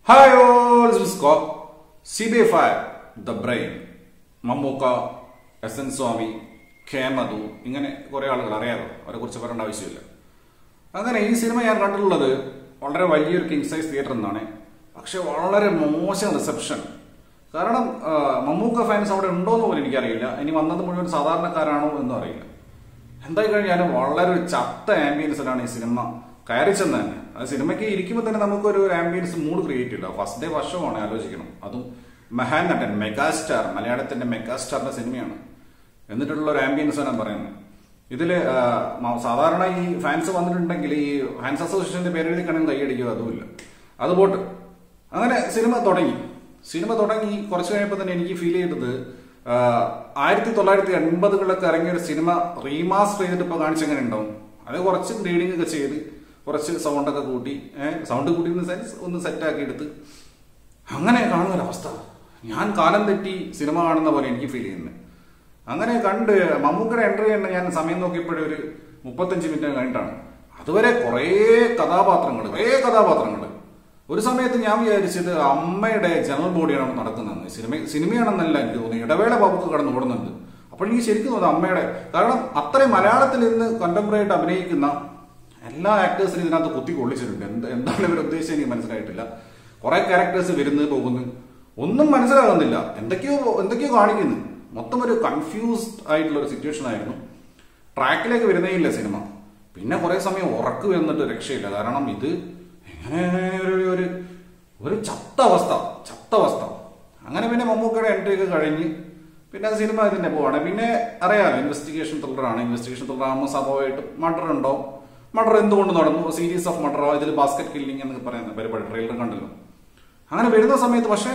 Hi all scope C B five the brain Mammookka S N Swami K Madhu ഇങ്ങനെ കുറെ ആളുകൾ അറിയാമോ അവരെ കുറിച്ച് പറയേണ്ട ആവശ്യമില്ല അങ്ങനെ ഈ സിനിമ ഞാൻ കണ്ടിട്ടുള്ളത് വളരെ വലിയൊരു കിങ് സൈസ് തിയേറ്റർ എന്നാണ് പക്ഷെ വളരെ മോശം റിസപ്ഷൻ കാരണം ആ, മമ്മൂക്ക ഫാൻസ് അവിടെ ഉണ്ടോ എന്ന് പോലും എനിക്കറിയില്ല ഇനി വന്നത് മുഴുവൻ സാധാരണക്കാരാണോ എന്നും അറിയില്ല എന്തായി കഴിഞ്ഞാലും വളരെ ഒരു ചത്ത ആംബിയൻസിലാണ് ഈ സിനിമ കയറി ചെന്ന് തന്നെ അത് സിനിമയ്ക്ക് ഇരിക്കുമ്പോൾ തന്നെ നമുക്കൊരു ആംബിയൻസ് മൂഡ് ക്രിയേറ്റ് ചെയ്യില്ല ഫസ്റ്റ് ഡേ വർഷമാണ് ആലോചിക്കണം അതും മഹാൻ നടൻ മെഗാസ്റ്റാർ മലയാളത്തിന്റെ മെഗാസ്റ്റാറിന്റെ സിനിമയാണ് എന്നിട്ടുള്ള ഒരു ആംബിയൻസ് ആണ് പറയുന്നത് ഇതില് ആ, മ- സാധാരണ ഈ ഫാൻസ് വന്നിട്ടുണ്ടെങ്കിൽ ഈ ഫാൻസ് അസോസിയേഷന്റെ പേരെഴുതി കണ്ണിൽ കൈയടിക്കുക അതുമില്ല അത് പോട്ട് അങ്ങനെ സിനിമ തുടങ്ങി സിനിമ തുടങ്ങി കുറച്ച് കഴിഞ്ഞപ്പോൾ തന്നെ എനിക്ക് ഫീൽ ചെയ്തത് ആയിരത്തി തൊള്ളായിരത്തി എൺപതുകളിലൊക്കെ ഇറങ്ങിയ ഒരു സിനിമ റീമാസ്റ്റർ ചെയ്തിട്ട് ഇപ്പോൾ കാണിച്ചെങ്ങനെ ഉണ്ടാവും അത് കുറച്ച് റീഡിംഗ് ഒക്കെ ചെയ്ത് കുറച്ച് സൗണ്ട് ഒക്കെ കൂട്ടി സൗണ്ട് കൂട്ടി ഇൻ സെൻസ് ഒന്ന് സെറ്റ് ആക്കി എടുത്ത് അങ്ങനെ കാണുന്ന ഒരവസ്ഥ ഞാൻ കാലം തെറ്റി സിനിമ കാണുന്ന പോലെ എനിക്ക് ഫീൽ ചെയ്യുന്നത് അങ്ങനെ കണ്ട് മമ്മൂക്കയുടെ എൻട്രി തന്നെ ഞാൻ സമയം നോക്കിയപ്പോഴേ ഒരു മുപ്പത്തഞ്ച് മിനിറ്റ് കഴിഞ്ഞിട്ടാണ് അതുവരെ കുറേ കഥാപാത്രങ്ങൾ കുറേ കഥാപാത്രങ്ങൾ ഒരു സമയത്ത് ഞാൻ വിചാരിച്ചത് അമ്മയുടെ ജനറൽ ബോഡിയാണ് നടക്കുന്നത് സിനിമ സിനിമയാണെന്നല്ല എനിക്ക് തോന്നി ഇടവേള ബാബുക്ക് കടന്നു ഓടുന്നുണ്ട് അപ്പോൾ എനിക്ക് ശരിക്കും തോന്നുന്നു അമ്മയുടെ കാരണം അത്രയും മലയാളത്തിൽ ഇന്ന് കണ്ടംപററി ആയിട്ട് അഭിനയിക്കുന്ന എല്ലാ ആക്ടേഴ്സിനും ഇതിനകത്ത് കുത്തി കൊള്ളിച്ചിട്ടുണ്ട് എന്ത് എന്താണ് ഇവർ ഉദ്ദേശിച്ചത് എനിക്ക് മനസ്സിലായിട്ടില്ല കുറെ ക്യാരക്ടേഴ്സ് വരുന്നു പോകുന്നു ഒന്നും മനസ്സിലാകുന്നില്ല എന്തൊക്കെയോ എന്തൊക്കെയോ കാണിക്കുന്നു മൊത്തം ഒരു കൺഫ്യൂസ്ഡ് ആയിട്ടുള്ള ഒരു സിറ്റുവേഷൻ ആയിരുന്നു ട്രാക്കിലേക്ക് വരുന്നേ ഇല്ല സിനിമ പിന്നെ കുറെ സമയം ഉറക്ക് വന്നിട്ട് രക്ഷയില്ല കാരണം ഇത് എങ്ങനെ ഒരു ഒരു ഒരു ചത്ത അവസ്ഥ ചത്ത അവസ്ഥ അങ്ങനെ പിന്നെ മമ്മൂക്കയുടെ എൻട്രി ഒക്കെ കഴിഞ്ഞ് പിന്നെ അത് സിനിമ ഇതിന്റെ പോവാണ് പിന്നെ അറിയാമല്ലോ ഇൻവെസ്റ്റിഗേഷൻ ത്രില്ലറാണ് ഇൻവെസ്റ്റിഗേഷൻ ത്രില്ലർ ആകുമ്പോൾ സ്വാഭാവികമായിട്ടും മർഡർ ഉണ്ടാവും മർഡർ എന്തുകൊണ്ട് നടന്നു സീരീസ് ഓഫ് മർഡർ ഇതിൽ ബാസ്ക്കറ്റ് കില്ലിംഗ് എന്ന് പറയുന്ന പരിപാടി ട്രെയിലർ കണ്ടല്ലോ അങ്ങനെ വരുന്ന സമയത്ത് പക്ഷെ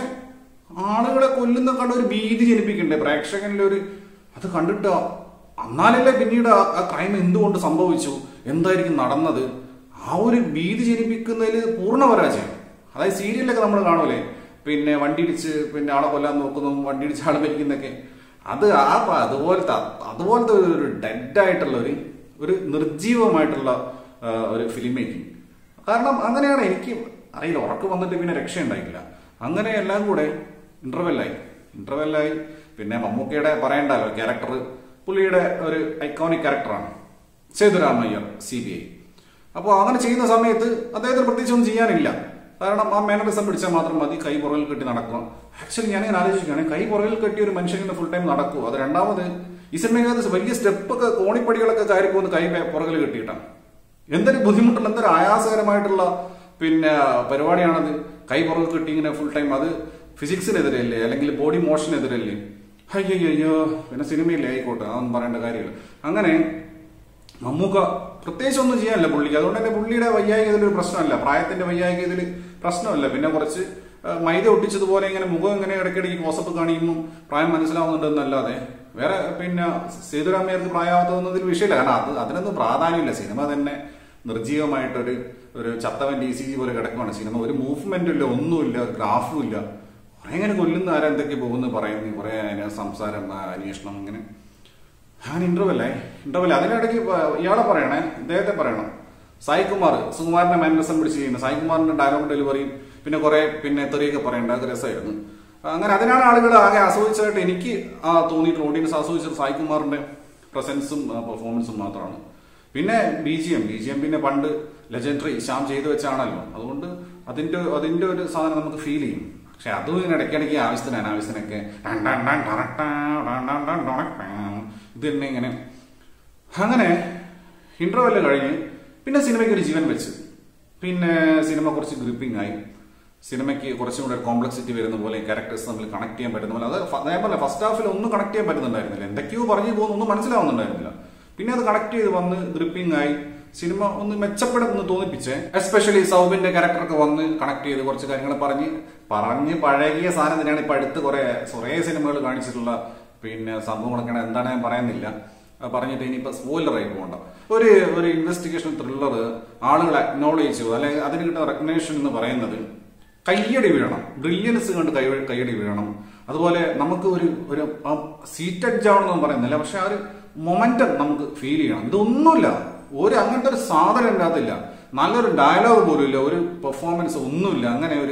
ആളുകളെ കൊല്ലുന്ന കണ്ട ഒരു ഭീതി ജനിപ്പിക്കണ്ടേ പ്രേക്ഷകനിൽ ഒരു അത് കണ്ടിട്ട് എന്നാലല്ലേ പിന്നീട് ആ- ആ ക്രൈം എന്തുകൊണ്ട് സംഭവിച്ചു എന്തായിരിക്കും നടന്നത് ആ ഒരു ഭീതി ജനിപ്പിക്കുന്നതിൽ പൂർണ്ണ പരാജയം അതായത് സീരിയലൊക്കെ നമ്മൾ കാണൂലേ പിന്നെ വണ്ടി ഇടിച്ച് പിന്നെ ആളെ കൊല്ലാൻ നോക്കുന്നു വണ്ടി ഇടിച്ച് ആളെ മരിക്കുന്നൊക്കെ അത് ആ പ- അതുപോലത്തെ അതുപോലത്തെ ഒരു- ഒരു ഡെഡ് ആയിട്ടുള്ള ഒരു ഒരു നിർജീവമായിട്ടുള്ള ആ, ഒരു ഫിലിം മേക്കിംഗ് കാരണം അങ്ങനെയാണ് എനിക്ക് അറിയില്ല ഉറക്കം വന്നിട്ട് പിന്നെ രക്ഷയുണ്ടായിട്ടില്ല അങ്ങനെ എല്ലാം കൂടെ ഇന്റർവെല്ലായി ഇന്റർവെല്ലായി പിന്നെ മമ്മൂക്കയുടെ പറയണ്ടല്ലോ ക്യാരക്ടർ പുള്ളിയുടെ ഒരു ഐക്കോണിക് ക്യാരക്ടറാണ് സേതുരാമയ്യർ സി ബി ഐ അപ്പോൾ അങ്ങനെ ചെയ്യുന്ന സമയത്ത് അദ്ദേഹത്തിന് പ്രത്യേകിച്ച് ഒന്നും ചെയ്യാനില്ല കാരണം ആ മാനറിസം പിടിച്ചാൽ മാത്രം മതി കൈ പുറകിൽ കെട്ടി നടക്കുക ആക്ച്വലി ഞാൻ ഇങ്ങനെ ആലോചിക്കുകയാണ് കൈ പുറകിൽ കെട്ടിയ ഒരു മനുഷ്യന് ഫുൾ ടൈം നടക്കുക അത് രണ്ടാമത് ഈ സിനിമയ്ക്കകത്ത് വലിയ സ്റ്റെപ്പൊക്കെ കോണിപ്പടികളൊക്കെ കയറി പോകുന്ന കൈ പുറകിൽ കെട്ടിയിട്ടാണ് എന്തൊരു ബുദ്ധിമുട്ടുള്ള എന്തൊരു ആയാസകരമായിട്ടുള്ള പിന്നെ പരിപാടിയാണത് കൈ പുറകിൽ കെട്ടി ഇങ്ങനെ ഫുൾ ടൈം അത് ഫിസിക്സിനെതിരല്ലേ അല്ലെങ്കിൽ ബോഡി മോഷനെതിരല്ലേ അയ്യോ അയ്യോ പിന്നെ സിനിമയില്ലേ ആയിക്കോട്ടെ അതൊന്നും പറയേണ്ട കാര്യമില്ല അങ്ങനെ മമ്മൂക്ക പ്രത്യേകിച്ച് ഒന്നും ചെയ്യാനില്ല പുള്ളിക്ക് അതുകൊണ്ട് തന്നെ പുള്ളിയുടെ വയ്യായികതയിൽ ഒരു പ്രശ്നമല്ല പ്രായത്തിന്റെ വയ്യായികതയിൽ പ്രശ്നമല്ല പിന്നെ കുറച്ച് ആ, മൈദ ഒട്ടിച്ചതുപോലെ ഇങ്ങനെ മുഖം ഇങ്ങനെ ഇടയ്ക്കിടയ്ക്ക് ക്ലോസപ്പ് കാണിക്കുമ്പോൾ പ്രായം മനസ്സിലാവുന്നുണ്ട് എന്നല്ലാതെ വേറെ പിന്നെ സേതുരാമയ്യർക്ക് പ്രായമാകുന്നതിൽ വിഷയമില്ല കാരണം അത് അതിനൊന്നും പ്രാധാന്യമില്ല സിനിമ തന്നെ നിർജീവമായിട്ടൊരു ഒരു ചത്തവൻ ഡി സി ജി പോലെ കിടക്കുവാണ് സിനിമ ഒരു മൂവ്മെന്റും ഇല്ല ഒന്നുമില്ല ഒരു ഗ്രാഫും ഇല്ല കുറെ ഇങ്ങനെ കൊല്ലുന്ന ആരെന്തൊക്കെ പോകുന്നു പറയുന്നു കുറെ അതിന് സംസാരം ആ, അന്വേഷണം ഇങ്ങനെ അങ്ങനെ ഇന്റർവെല്ലേ ഇന്റർവെൽ അതിനിടയ്ക്ക് പ- ഇയാളെ പറയണേ ഇദ്ദേഹത്തെ പറയണം സായികുമാർ സുകുമാരനെ മാനസം പിടിച്ച് ചെയ്യുന്ന സായികുമാറിന്റെ ഡയലോഗ് ഡെലിവറിയും പിന്നെ കുറെ പിന്നെ തെറിയൊക്കെ പറയേണ്ട അത് രസമായിരുന്നു അങ്ങനെ അതിനാണ് ആളുകൾ ആകെ ആസ്വദിച്ചതായിട്ട് എനിക്ക് ആ തോന്നിയിട്ടുള്ള ഓഡിയൻസ് ആസ്വദിച്ചത് സായികുമാറിന്റെ പ്രസൻസും പെർഫോമൻസും മാത്രമാണ് പിന്നെ B G M B G M പിന്നെ പണ്ട് ലെജൻഡറി ശ്യാം ചെയ്തു വെച്ചാണല്ലോ അതുകൊണ്ട് അതിന്റെ അതിന്റെ ഒരു സാധനം നമുക്ക് ഫീൽ ചെയ്യും പക്ഷെ അതും ഇങ്ങനെ ഇടയ്ക്കിടയ്ക്ക് ആവശ്യത്തിന് അനാവശ്യത്തിനൊക്കെ ടൺ ടൺ ടൺ ടറട്ടാ, ടൺ ടൺ ടൺ ടൊണക്കാ. ഇത് തന്നെ ഇങ്ങനെ അങ്ങനെ ഇന്റർവെല് കഴിഞ്ഞ് പിന്നെ സിനിമയ്ക്ക് ഒരു ജീവൻ വെച്ച് പിന്നെ സിനിമ കുറച്ച് ഗ്രിപ്പിംഗ് ആയി സിനിമയ്ക്ക് കുറച്ചും കൂടെ കോംപ്ലക്സിറ്റി വരുന്ന പോലെ ക്യാരക്ടേഴ്സ് തമ്മിൽ കണക്ട് ചെയ്യാൻ പറ്റുന്ന പോലെ അത് ഫ- അതേപോലെ ഫസ്റ്റ് ഹാഫിൽ ഒന്നും കണക്ട് ചെയ്യാൻ പറ്റുന്നുണ്ടായിരുന്നില്ല എന്തൊക്കെയോ പറഞ്ഞു പോകുന്നു ഒന്നും മനസ്സിലാവുന്നുണ്ടായിരുന്നില്ല പിന്നെ അത് കണക്ട് ചെയ്ത് വന്ന് ഗ്രിപ്പിംഗ് ആയി സിനിമ ഒന്ന് മെച്ചപ്പെടുമെന്ന് തോന്നിപ്പിച്ചേ എസ്പെഷ്യലി സൗബിന്റെ ക്യാരക്ടറൊക്കെ വന്ന് കണക്ട് ചെയ്ത് കുറച്ച് കാര്യങ്ങൾ പറഞ്ഞ് പറഞ്ഞ് പഴകിയ സാധനം തന്നെയാണ് ഇപ്പൊ അടുത്ത് കുറെ കുറേ സിനിമകൾ കാണിച്ചിട്ടുള്ള പിന്നെ സംഭവങ്ങളൊക്കെ എന്താണ് ഞാൻ പറയുന്നില്ല അത് പറഞ്ഞിട്ട് ഇനിയിപ്പോ സ്പോയിലർ ആയി പോകണ്ട ഒരു ഒരു ഇൻവെസ്റ്റിഗേഷൻ ത്രില്ലർ ആളുകൾ അക്നോളേജ് ചെയ്തു അല്ലെങ്കിൽ അതിന് കിട്ടുന്ന റെക്കഗ്നേഷൻ എന്ന് പറയുന്നത് കയ്യടി വീഴണം ബ്രില്യൻസ് കണ്ട് കൈ കയ്യടി വീഴണം അതുപോലെ നമുക്ക് ഒരു ഒരു സീറ്റഡ് ആവണമെന്ന് പറയുന്നില്ല പക്ഷെ ആ ഒരു മൊമെന്റം നമുക്ക് ഫീൽ ചെയ്യണം ഇതൊന്നുമില്ല ഒരു അങ്ങനത്തെ ഒരു സാധനം ഉണ്ടാകത്തില്ല നല്ലൊരു ഡയലോഗ് പോലും ഇല്ല ഒരു പെർഫോമൻസ് ഒന്നുമില്ല അങ്ങനെ ഒരു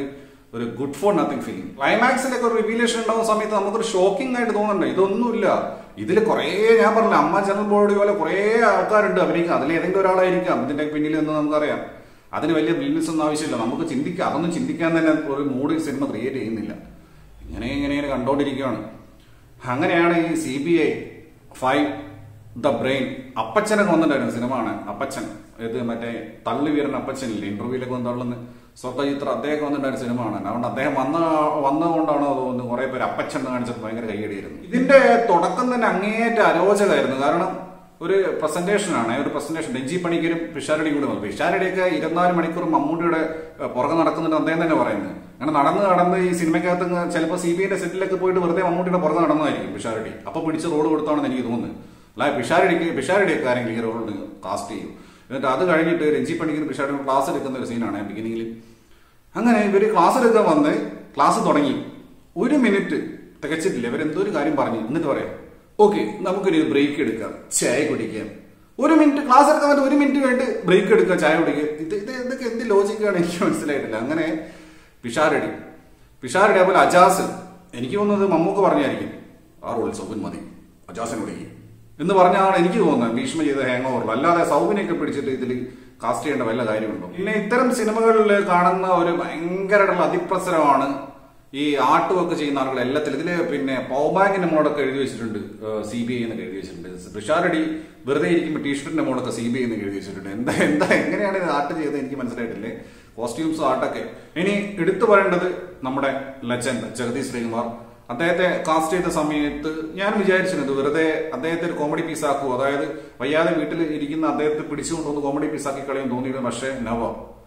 ഒരു ഗുഡ് ഫോർ നത്തിങ് ഫിലിം ക്ലൈമാക്സിന്റെ ഒക്കെ റിവീലേഷൻ ഉണ്ടാവുന്ന സമയത്ത് നമുക്കൊരു ഷോക്കിംഗ് ആയിട്ട് തോന്നുന്നുണ്ട് ഇതൊന്നുമില്ല ഇതിൽ കുറേ ഞാൻ പറഞ്ഞില്ല അമ്മ ജനറൽ ബോഡി പോലെ കുറേ ആൾക്കാരുണ്ട് അഭിനയിക്കാം അതിൽ ഏതെങ്കിലും ഒരാളായിരിക്കാം ഇതിന്റെ പിന്നിൽ എന്ന് നമുക്കറിയാം അതിന് വലിയ ബിൽനസ് ഒന്നും ആവശ്യമില്ല നമുക്ക് ചിന്തിക്കാം അതൊന്നും ചിന്തിക്കാൻ തന്നെ ഒരു മൂഡ് സിനിമ ക്രിയേറ്റ് ചെയ്യുന്നില്ല ഇങ്ങനെ ഇങ്ങനെ ഇങ്ങനെ കണ്ടോണ്ടിരിക്കുകയാണ് അങ്ങനെയാണ് ഈ C B I five the brain അപ്പച്ചനൊക്കെ വന്നിട്ടുണ്ടായിരുന്നു സിനിമ ആണ് അപ്പച്ചൻ ഇത് മറ്റേ തള്ളി വീരൻ അപ്പച്ചനില്ലേ ഇന്റർവ്യൂലൊക്കെ വന്ന് തള്ളുന്ന സ്വപ്നചിത്ര അദ്ദേഹം വന്നിട്ടുണ്ടായിരുന്ന സിനിമ ആണ് അതുകൊണ്ട് അദ്ദേഹം വന്ന വന്നതുകൊണ്ടാണോ തോന്നുന്നു കുറെ പേര് അപ്പച്ചൻ എന്ന് കാണിച്ചത് ഭയങ്കര കൈയടിയായിരുന്നു ഇതിന്റെ തുടക്കം തന്നെ അങ്ങേയറ്റ അരോചകമായിരുന്നു കാരണം ഒരു പ്രസന്റേഷൻ ആണ് ഒരു പ്രസന്റേഷൻ രഞ്ജി പണിക്കരും പിഷാരടിയും കൂടെ വന്നു പിഷാരടിയൊക്കെ ഇരുപത്തിനാല് മണിക്കൂർ മമ്മൂട്ടിയുടെ ഏഹ്, പുറകെ നടക്കുന്നുണ്ട് അദ്ദേഹം തന്നെ പറയുന്നത് അങ്ങനെ നടന്ന് നടന്ന് ഈ സിനിമയ്ക്കകത്ത് ചിലപ്പോൾ സി ബി ഐന്റെ സെറ്റിലൊക്കെ പോയിട്ട് വെറുതെ മമ്മൂട്ടിയുടെ പുറകെ നടന്നതായിരിക്കും പിഷാരടി അപ്പൊ പിടിച്ച് റോഡ് കൊടുത്താണെന്ന് എനിക്ക് തോന്നുന്നത് അല്ല പിഷാരടിക്ക് പിഷാരടിയൊക്കെ ആരെങ്കിലും ഈ റോഡ് കാസ്റ്റ് ചെയ്യും എന്നിട്ട് അത് കഴിഞ്ഞിട്ട് രഞ്ജി പണിക്കർ പിഷാരടി ക്ലാസ് എടുക്കുന്ന ഒരു സീനാണ് ബിഗിനിങ്ങിൽ അങ്ങനെ ഇവര് ക്ലാസ് എടുക്കാൻ വന്ന് ക്ലാസ് തുടങ്ങി ഒരു മിനിറ്റ് തികച്ചിട്ടില്ല ഇവരെന്തോ ഒരു കാര്യം പറഞ്ഞു എന്നിട്ട് പറയാം ഓക്കെ നമുക്കൊരു ബ്രേക്ക് എടുക്കാം ചായ കുടിക്കാം ഒരു മിനിറ്റ് ക്ലാസ് എടുക്കാൻ വേണ്ടി ഒരു മിനിറ്റ് വേണ്ടി ബ്രേക്ക് എടുക്കുക ചായ കുടിക്കുക ഇത് ഇത് ഇതൊക്കെ എന്ത് ലോജിക്കാണ് എനിക്ക് മനസ്സിലായിട്ടില്ല അങ്ങനെ പിഷാരടി പിഷാരടി അതുപോലെ അജാസ് എനിക്ക് തോന്നുന്നത് മമ്മൂക്ക് പറഞ്ഞായിരിക്കും ആ റോൾ സൗബിൻ മതി അജാസിനെ വിളിക്കും എന്ന് പറഞ്ഞാണ് എനിക്ക് തോന്നുന്നത് ഭീഷ്മ ചെയ്ത ഹാങ് ഓവറിൽ അല്ലാതെ സൗബിനെയൊക്കെ പിടിച്ചിട്ട് ഇതിൽ കാസ്റ്റ് ചെയ്യേണ്ട വല്ല കാര്യമുണ്ടോ പിന്നെ ഇത്തരം സിനിമകളിൽ കാണുന്ന ഒരു ഭയങ്കരമായിട്ടുള്ള അതിപ്രസരമാണ് ഈ ആർട്ട് വർക്ക് ചെയ്യുന്ന ആളുകൾ എല്ലാത്തിലും ഇതില് പിന്നെ പവർബാങ്കിന്റെ മോഡൊക്കെ എഴുതി വെച്ചിട്ടുണ്ട് സി ബി ഐ എന്നൊക്കെ എഴുതി വെച്ചിട്ടുണ്ട് റിഷാരടി വെറുതെ ഇരിക്കുമ്പോൾ ടീഷർട്ടിന്റെ മോഡൊക്കെ സി ബി ഐ എന്ന് എഴുതി വെച്ചിട്ടുണ്ട് എന്താ എന്താ എങ്ങനെയാണ് ഇത് ആർട്ട് ചെയ്തത് എനിക്ക് മനസ്സിലായിട്ടില്ലേ കോസ്റ്റ്യൂംസും ആർട്ടൊക്കെ ഇനി എടുത്തു പറയേണ്ടത് നമ്മുടെ ലെജൻഡ് ജഗദീഷ് ശ്രീകുമാർ അദ്ദേഹത്തെ കാസ്റ്റ് ചെയ്ത സമയത്ത് ഞാൻ വിചാരിച്ചിരുന്നത് വെറുതെ അദ്ദേഹത്തെ ഒരു കോമഡി പീസ് ആക്കുമോ അതായത് വയ്യാതെ വീട്ടിൽ ഇരിക്കുന്ന അദ്ദേഹത്തെ പിടിച്ചുകൊണ്ടൊന്ന് കോമഡി പീസ് ആക്കി കളയും തോന്നിയിരുന്നു പക്ഷേ നവ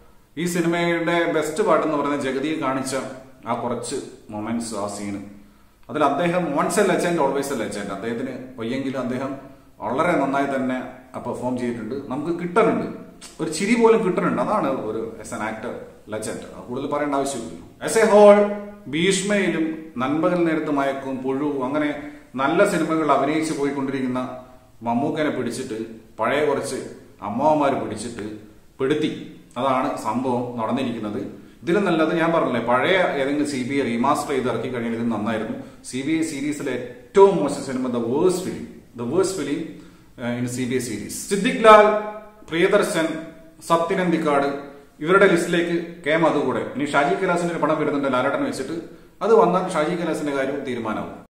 ഈ സിനിമയുടെ ബെസ്റ്റ് പാട്ട് എന്ന് പറയുന്നത് ജഗതിയെ കാണിച്ച ആ കുറച്ച് മൊമെന്റ്സ് ആ സീന് അതിൽ അദ്ദേഹം once a legend always a legend അദ്ദേഹത്തിന് വയ്യെങ്കിലും അദ്ദേഹം വളരെ നന്നായി തന്നെ പെർഫോം ചെയ്തിട്ടുണ്ട് നമുക്ക് കിട്ടുന്നുണ്ട് ഒരു ചിരി പോലും കിട്ടുന്നുണ്ട് അതാണ് ഒരു എസ് എൻ ആക്ടർ ലെജൻഡ് കൂടുതൽ പറയേണ്ട ആവശ്യമില്ല ആസ് എ ഹോൾ ഭീഷ്മയിലും നൻപകൽ നേരത്ത് മയക്കും പുഴു അങ്ങനെ നല്ല സിനിമകൾ അഭിനയിച്ചു പോയിക്കൊണ്ടിരിക്കുന്ന മമ്മൂക്കനെ പിടിച്ചിട്ട് പഴയ കുറച്ച് അമ്മാവന്മാർ പിടിച്ചിട്ട് പെടുത്തി അതാണ് സംഭവം നടന്നിരിക്കുന്നത് ഇതിലും നല്ലത് ഞാൻ പറഞ്ഞില്ലേ പഴയ ഏതെങ്കിലും സി ബി ഐ റീമാസ്റ്റർ ചെയ്ത് ഇറക്കി കഴിഞ്ഞാൽ ഇത് നന്നായിരുന്നു സി ബി ഐ സീരീസിലെ ഏറ്റവും മോശം cinema the verse film the verse film in C B I series Siddique Lal Priyadarshan Sathyan Anthikad ഇവരുടെ ലിസ്റ്റിലേക്ക് കെ മധു കൂടെ ഇനി ഷാജി കൈലാസിന്റെ ഒരു പടം വരുന്നുണ്ട് ലാലേട്ടൻ വെച്ചിട്ട് അത് വന്നാൽ ഷാജി കൈലാസിന്റെ കാര്യം തീരുമാനമാവും